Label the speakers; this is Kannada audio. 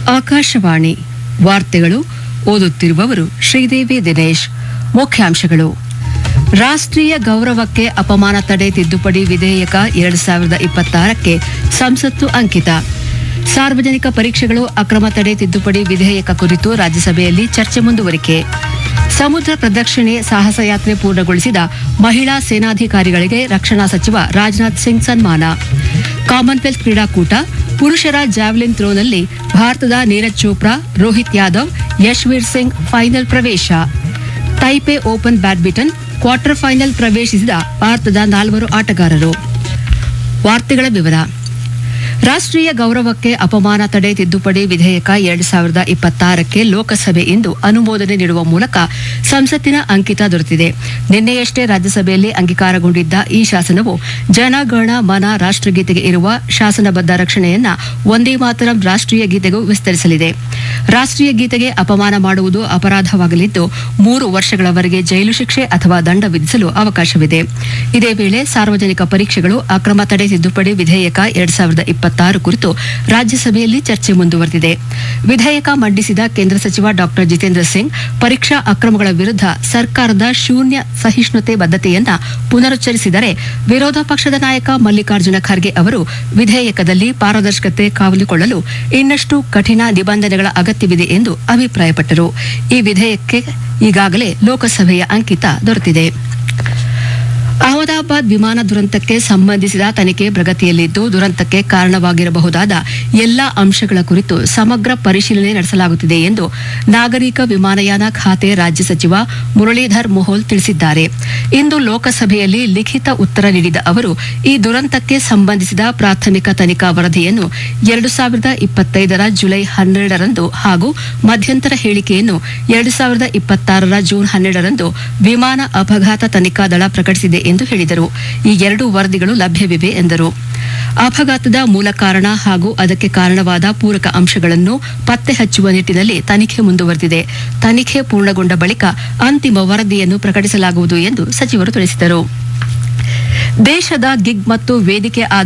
Speaker 1: ಆಕಾಶವಾಣಿ ವಾರ್ತೆಗಳು ಓದುತ್ತಿರುವವರು ಶ್ರೀದೇವಿ ದಿನೇಶ್ ಮುಖ್ಯಾಂಶಗಳು ರಾಷ್ಟ್ರೀಯ ಗೌರವಕ್ಕೆ ಅಪಮಾನ ತಡೆ ತಿದ್ದುಪಡಿ ವಿಧೇಯಕ ಎರಡು ಸಾವಿರದ ಇಪ್ಪತ್ತಾರಕ್ಕೆ ಸಂಸತ್ತು ಅಂಕಿತ ಸಾರ್ವಜನಿಕ ಪರೀಕ್ಷೆಗಳು ಅಕ್ರಮ ತಡೆ ತಿದ್ದುಪಡಿ ವಿಧೇಯಕ ಕುರಿತು ರಾಜ್ಯಸಭೆಯಲ್ಲಿ ಚರ್ಚೆ ಮುಂದುವರಿಕೆ ಸಮುದ್ರ ಪ್ರದಕ್ಷಿಣೆ ಸಾಹಸ ಯಾತ್ರೆ ಪೂರ್ಣಗೊಳಿಸಿದ ಮಹಿಳಾ ಸೇನಾಧಿಕಾರಿಗಳಿಗೆ ರಕ್ಷಣಾ ಸಚಿವ ರಾಜನಾಥ್ ಸಿಂಗ್ ಸನ್ಮಾನ ಕಾಮನ್ವೆಲ್ತ್ ಕ್ರೀಡಾಕೂಟ ಪುರುಷರ ಜಾವೆಲಿನ್ ಥ್ರೋನಲ್ಲಿ ಭಾರತದ ನೀರಜ್ ಚೋಪ್ರಾ ರೋಹಿತ್ ಯಾದವ್ ಯಶ್ವೀರ್ ಸಿಂಗ್ ಫೈನಲ್ ಪ್ರವೇಶ Taipei open badminton quarter final ಪ್ರವೇಶಿಸಿದ ಭಾರತದ ನಾಲ್ವರು ಆಟಗಾರರು ವಾರ್ತೆಗಳ ವಿವರ ರಾಷ್ಟ್ರೀಯ ಗೌರವಕ್ಕೆ ಅಪಮಾನ ತಡೆ ತಿದ್ದುಪಡಿ ವಿಧೇಯಕ ಎರಡು ಸಾವಿರದ ಇಪ್ಪತ್ತಾರಕ್ಕೆ ಲೋಕಸಭೆ ಇಂದು ಅನುಮೋದನೆ ನೀಡುವ ಮೂಲಕ ಸಂಸತ್ತಿನ ಅಂಕಿತ ದೊರೆತಿದೆ ನಿನ್ನೆಯಷ್ಟೇ ರಾಜ್ಯಸಭೆಯಲ್ಲಿ ಅಂಗೀಕಾರಗೊಂಡಿದ್ದ ಈ ಶಾಸನವು ಜನಗಣ ಮನ ರಾಷ್ಟ್ರಗೀತೆಗೆ ಇರುವ ಶಾಸನಬದ್ಧ ರಕ್ಷಣೆಯನ್ನ ಒಂದೇ ಮಾತರಂ ರಾಷ್ಟ್ರೀಯ ಗೀತೆಗೂ ವಿಸ್ತರಿಸಲಿದೆ ರಾಷ್ಟ್ರೀಯ ಗೀತೆಗೆ ಅಪಮಾನ ಮಾಡುವುದು ಅಪರಾಧವಾಗಲಿದ್ದು ಮೂರು ವರ್ಷಗಳವರೆಗೆ ಜೈಲು ಶಿಕ್ಷೆ ಅಥವಾ ದಂಡ ವಿಧಿಸಲು ಅವಕಾಶವಿದೆ ಇದೇ ವೇಳೆ ಸಾರ್ವಜನಿಕ ಪರೀಕ್ಷೆಗಳು ಅಕ್ರಮ ತಡೆ ತಿದ್ದುಪಡಿ ವಿಧೇಯಕ ಎರಡ್ ಸಾವಿರದ ಇಪ್ಪತ್ತಾರು ಕುರಿತು ರಾಜ್ಯಸಭೆಯಲ್ಲಿ ಚರ್ಚೆ ಮುಂದುವರೆದಿದೆ ವಿಧೇಯಕ ಮಂಡಿಸಿದ ಕೇಂದ್ರ ಸಚಿವ ಡಾ ಜಿತೇಂದ್ರ ಸಿಂಗ್ ಪರೀಕ್ಷಾ ಅಕ್ರಮಗಳ ವಿರುದ್ಧ ಸರ್ಕಾರದ ಶೂನ್ಯ ಸಹಿಷ್ಣುತೆ ಬದ್ಧತೆಯನ್ನ ಪುನರುಚ್ಚರಿಸಿದರೆ ವಿರೋಧ ಪಕ್ಷದ ನಾಯಕ ಮಲ್ಲಿಕಾರ್ಜುನ ಖರ್ಗೆ ಅವರು ವಿಧೇಯಕದಲ್ಲಿ ಪಾರದರ್ಶಕತೆ ಕಾವಲುಕೊಳ್ಳಲು ಇನ್ನಷ್ಟು ಕಠಿಣ ನಿಬಂಧನೆಗಳ ಅಗತ್ಯವಿದೆ ಎಂದು ಅಭಿಪ್ರಾಯಪಟ್ಟರು ಈ ವಿಧೇಯಕಕ್ಕೆ ಈಗಾಗಲೇ ಲೋಕಸಭೆಯ ಅಂಕಿತ ದೊರೆತಿದೆ ಅಹಮದಾಬಾದ್ ವಿಮಾನ ದುರಂತಕ್ಕೆ ಸಂಬಂಧಿಸಿದ ತನಿಖೆ ಪ್ರಗತಿಯಲ್ಲಿದ್ದು ದುರಂತಕ್ಕೆ ಕಾರಣವಾಗಿರಬಹುದಾದ ಎಲ್ಲಾ ಅಂಶಗಳ ಕುರಿತು ಸಮಗ್ರ ಪರಿಶೀಲನೆ ನಡೆಸಲಾಗುತ್ತಿದೆ ಎಂದು ನಾಗರಿಕ ವಿಮಾನಯಾನ ಖಾತೆ ರಾಜ್ಯ ಸಚಿವ ಮುರಳೀಧರ್ ಮೋಹೋಲ್ ತಿಳಿಸಿದ್ದಾರೆ ಇಂದು ಲೋಕಸಭೆಯಲ್ಲಿ ಲಿಖಿತ ಉತ್ತರ ನೀಡಿದ ಅವರು ಈ ದುರಂತಕ್ಕೆ ಸಂಬಂಧಿಸಿದ ಪ್ರಾಥಮಿಕ ತನಿಖಾ ವರದಿಯನ್ನು ಎರಡು ಸಾವಿರದ ಇಪ್ಪತ್ತೈದರ ಜುಲೈ ಹನ್ನೆರಡರಂದು ಹಾಗೂ ಮಧ್ಯಂತರ ಹೇಳಿಕೆಯನ್ನು ಎರಡು ಸಾವಿರದ ಇಪ್ಪತ್ತಾರರ ಜೂನ್ ಹನ್ನೆರಡರಂದು ವಿಮಾನ ಅಪಘಾತ ತನಿಖಾ ದಳ ಪ್ರಕಟಿಸಿದೆ ಎಂದು ಹೇಳಿದರು ಈ ಎರಡು ವರದಿಗಳು ಲಭ್ಯವಿವೆ ಎಂದರು ಅಪಘಾತದ ಮೂಲ ಕಾರಣ ಹಾಗೂ ಅದಕ್ಕೆ ಕಾರಣವಾದ ಪೂರಕ ಅಂಶಗಳನ್ನು ಪತ್ತೆ ಹಚ್ಚುವ ನಿಟ್ಟಿನಲ್ಲಿ ತನಿಖೆ ಮುಂದುವರೆದಿದೆ ತನಿಖೆ ಪೂರ್ಣಗೊಂಡ ಬಳಿಕ ಅಂತಿಮ ವರದಿಯನ್ನು ಪ್ರಕಟಿಸಲಾಗುವುದು ಎಂದು ಸಚಿವರು ತಿಳಿಸಿದರು ದೇಶದ ಗಿಗ್ ಮತ್ತು ವೇದಿಕೆ